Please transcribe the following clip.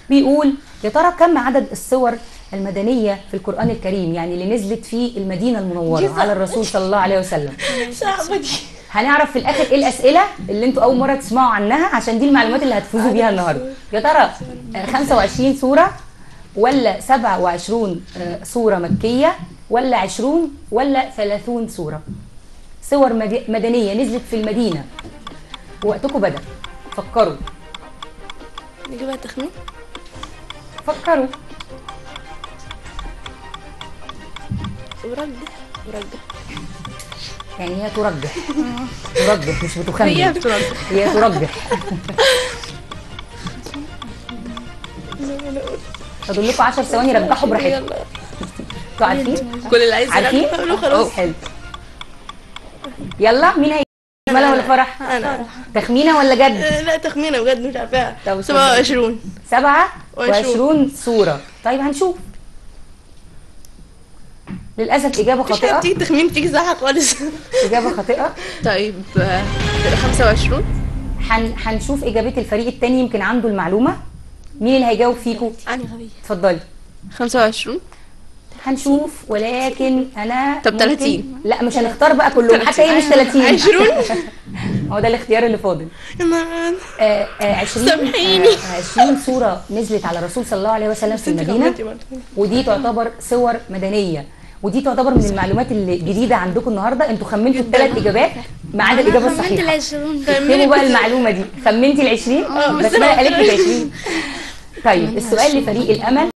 بيقول يا ترى كم عدد السور المدنيه في القران الكريم يعني اللي نزلت في المدينه المنوره على الرسول صلى الله عليه وسلم صعبة دي هنعرف في الاخر ايه الاسئله اللي انتوا اول مره تسمعوا عنها عشان دي المعلومات اللي هتفوزوا بيها النهارده يا ترى آه، 25 سوره ولا 27 آه، سوره مكيه ولا 20 ولا 30 سوره سور مد- مدنيه نزلت في المدينه وقتكم بدا فكروا نجيبها تخمين فكروا ورجح ورجح يعني هي ترجح ترجح مش بتخمن هي بترجح هي ترجح فاضل لكم 10 ثواني رجحوا براحتكم يلا انتوا عارفين كل اللي عايز عارفين يرجح له أوه، خلاص حلو يلا مين هي ملا ولا فرح انا تخمينه ولا جد آه، لا تخمينه بجد مش عارفاها طب 27 سبعة وعشرون. وعشرون صورة طيب هنشوف للأسف إجابة مش خاطئة هتيجي تخمين تيجي صح خالص إجابة خاطئة طيب آه، كده 25 هن... هنشوف إجابة الفريق التاني يمكن عنده المعلومة مين اللي هيجاوب فيكم أنا غبية اتفضلي 25 هنشوف ولكن انا طب ممكن- 30. لا مش هنختار بقى كلهم حتى هي مش 30 20 هو ده الاختيار اللي فاضل يا مان آه آه 20 سامحيني. آه 20 صوره نزلت على الرسول صلى الله عليه وسلم في المدينه ودي تعتبر صور مدنيه ودي تعتبر من المعلومات الجديده عندكم النهارده انتوا خمنتوا الثلاث اجابات ما عدا الاجابه خمنت الصحيحه العشرون اكتبوا بقى المعلومه دي خمنتي ال 20 آه، بس بس أنا ما ما قالت لك قلتهاش. 20 طيب السؤال لفريق الامل